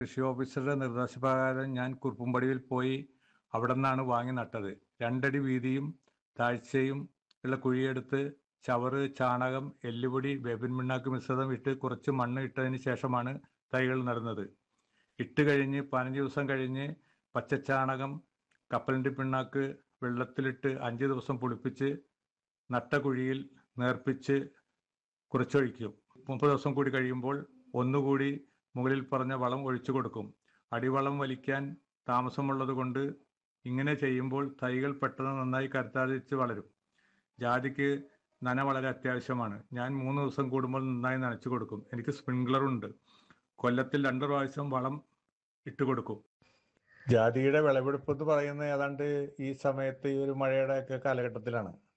കൃഷി ഓഫീസറുടെ നിർദ്ദേശപ്രകാരം ഞാൻ കുറുപ്പുംപടിയിൽ പോയി അവിടെ നിന്നാണ് വാങ്ങി നട്ടത് രണ്ടടി വീതിയും താഴ്ചയും ഉള്ള കുഴിയെടുത്ത് ചവറ് ചാണകം എല്ലുപൊടി വേപ്പിൻ പിണ്ണാക്ക് മിശ്രിതം ഇട്ട് കുറച്ച് മണ്ണ് ഇട്ടതിന് ശേഷമാണ് തൈകൾ നടുന്നത് ഇട്ട് കഴിഞ്ഞ് പതിനഞ്ച് ദിവസം കഴിഞ്ഞ് പച്ചച്ചാണകം കപ്പലിൻ്റെ പിണ്ണാക്ക് വെള്ളത്തിലിട്ട് അഞ്ച് ദിവസം പുളിപ്പിച്ച് നട്ട കുഴിയിൽ നേർപ്പിച്ച് കുറച്ചൊഴിക്കും മുപ്പത് ദിവസം കൂടി കഴിയുമ്പോൾ ഒന്നുകൂടി മുകളിൽ പറഞ്ഞ വളം ഒഴിച്ചു കൊടുക്കും അടിവളം വലിക്കാൻ താമസമുള്ളത് കൊണ്ട് ഇങ്ങനെ ചെയ്യുമ്പോൾ തൈകൾ പെട്ടെന്ന് നന്നായി കരുത്താതിച്ച് വളരും ജാതിക്ക് നന വളരെ അത്യാവശ്യമാണ് ഞാൻ മൂന്ന് ദിവസം കൂടുമ്പോൾ നന്നായി നനച്ചു കൊടുക്കും എനിക്ക് സ്പ്രിംഗ്ലർ ഉണ്ട് കൊല്ലത്തിൽ രണ്ട് പ്രാവശ്യം വളം ഇട്ട് കൊടുക്കും ജാതിയുടെ വിളവെടുപ്പ് എന്ന് പറയുന്നത് ഏതാണ്ട് ഈ സമയത്ത് ഈ ഒരു മഴയുടെ ഒക്കെ കാലഘട്ടത്തിലാണ്